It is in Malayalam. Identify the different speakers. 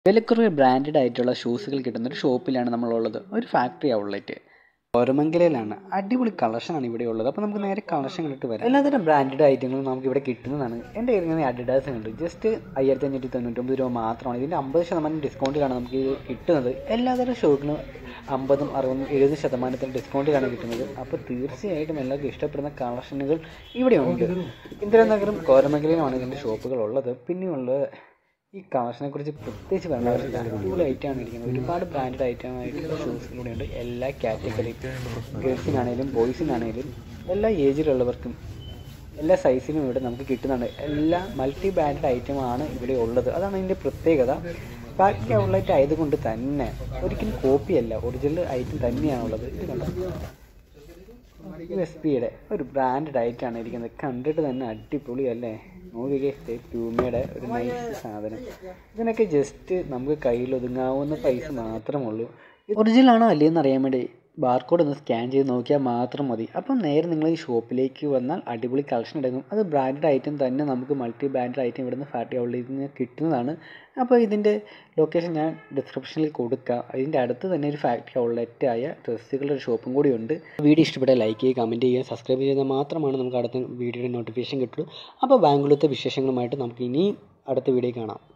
Speaker 1: വിലക്കുറവ് ബ്രാൻഡഡ് ആയിട്ടുള്ള ഷൂസുകൾ കിട്ടുന്ന ഒരു ഷോപ്പിലാണ് നമ്മളുള്ളത് ഒരു ഫാക്ടറി ഔട്ട്ലെറ്റ് കോരമംഗലയിലാണ് അടിപൊളി കളക്ഷനാണ് ഇവിടെ ഉള്ളത് അപ്പോൾ നമുക്ക് നേരെ കളക്ഷൻ കണ്ടിട്ട് വരാം എല്ലാത്തരം ബ്രാൻഡഡ് ഐറ്റങ്ങളും നമുക്ക് ഇവിടെ കിട്ടുന്നതാണ് എൻ്റെ കയ്യിൽ ഇങ്ങനെ അഡിഡാസ് ഉണ്ട് ജസ്റ്റ് അയ്യായിരത്തി അഞ്ഞൂറ്റി തൊണ്ണൂറ്റൊമ്പത് രൂപ മാത്രമാണ് ഇതിൻ്റെ അമ്പത് ശതമാനം ഡിസ്കൗണ്ടിലാണ് നമുക്ക് ഇത് കിട്ടുന്നത് എല്ലാതരം ഷോപ്പിനും അമ്പതും അറുപതും എഴുപത് ശതമാനത്തിന് ഡിസ്കൗണ്ടിലാണ് കിട്ടുന്നത് അപ്പോൾ തീർച്ചയായിട്ടും എല്ലാവർക്കും ഇഷ്ടപ്പെടുന്ന കളക്ഷനുകൾ ഇവിടെ ഉണ്ട് ഇന്ദിരാനഗറും കോരമംഗലയിലുമാണ് ഇതിൻ്റെ ഷോപ്പുകൾ ഉള്ളത് പിന്നെയുള്ളത് ഈ കളക്ഷനെ കുറിച്ച് പ്രത്യേകിച്ച് പറയേണ്ട ആവശ്യമില്ല അടിപൊളി ഐറ്റമാണ് ഇരിക്കുന്നത് ഒരുപാട് ബ്രാൻഡഡ് ഐറ്റം ആയിട്ടുള്ള ഷൂസുകളുടെ ഉണ്ട് എല്ലാ കാറ്റഗറിയും ഗേൾസിനാണേലും ബോയ്സിനാണേലും എല്ലാ ഏജിലുള്ളവർക്കും എല്ലാ സൈസിലും ഇവിടെ നമുക്ക് കിട്ടുന്നുണ്ട് എല്ലാ മൾട്ടി ബ്രാൻഡഡ് ഐറ്റമാണ് ഇവിടെ ഉള്ളത് അതാണ് ഇതിൻ്റെ പ്രത്യേകത ഫാക്ടറി ഔട്ട്ലെറ്റ് ആയതുകൊണ്ട് തന്നെ ഒരിക്കലും കോപ്പിയല്ല ഒറിജിനൽ ഐറ്റം തന്നെയാണുള്ളത് ഇത് കണ്ടോ യു എസ് പിയുടെ ഒരു ബ്രാൻഡഡ് ആയിട്ടാണ് ഇരിക്കുന്നത് കണ്ടിട്ട് തന്നെ അടിപൊളി അല്ലേ നോക്കിക്കേ പ്യൂമയുടെ ഒരു നൈസ് സാധനം ഇതിനൊക്കെ ജസ്റ്റ് നമുക്ക് കയ്യിൽ ഒതുങ്ങാവുന്ന പൈസ മാത്രമേ ഉള്ളൂ ഒറിജിനൽ ആണോ അല്ലേന്ന് അറിയാൻ വേണ്ടി ബാർകോഡ് ഒന്ന് സ്കാൻ ചെയ്ത് നോക്കിയാൽ മാത്രം മതി അപ്പം നേരെ നിങ്ങൾ ഈ ഷോപ്പിലേക്ക് വന്നാൽ അടിപൊളി കളക്ഷൻ എടുക്കും അത് ബ്രാൻഡഡ് ഐറ്റം തന്നെ നമുക്ക് മൾട്ടി ബ്രാൻഡഡ് ഐറ്റം ഇവിടുന്ന് ഫാക്ടറി ഔട്ട്ലെറ്റിൽ നിന്ന് കിട്ടുന്നതാണ് അപ്പോൾ ഇതിൻ്റെ ലൊക്കേഷൻ ഞാൻ ഡിസ്ക്രിപ്ഷനിൽ കൊടുക്കാം അതിൻ്റെ അടുത്ത് തന്നെ ഒരു ഫാക്ടറി ഔട്ട്ലെറ്റ് ആയ ഡ്രസ്സുകളുടെ ഒരു ഷോപ്പും കൂടി ഉണ്ട് വീഡിയോ ഇഷ്ടപ്പെട്ടാൽ ലൈക്ക് ചെയ്യുക കമൻറ്റ് ചെയ്യുക സബ്സ്ക്രൈബ് ചെയ്താൽ മാത്രമാണ് നമുക്ക് അടുത്ത വീഡിയോയുടെ നോട്ടിഫിക്കേഷൻ കിട്ടുള്ളൂ അപ്പോൾ ബാംഗ്ലൂരത്തെ വിശേഷങ്ങളുമായിട്ട് നമുക്ക് ഇനിയും അടുത്ത വീഡിയോ കാണാം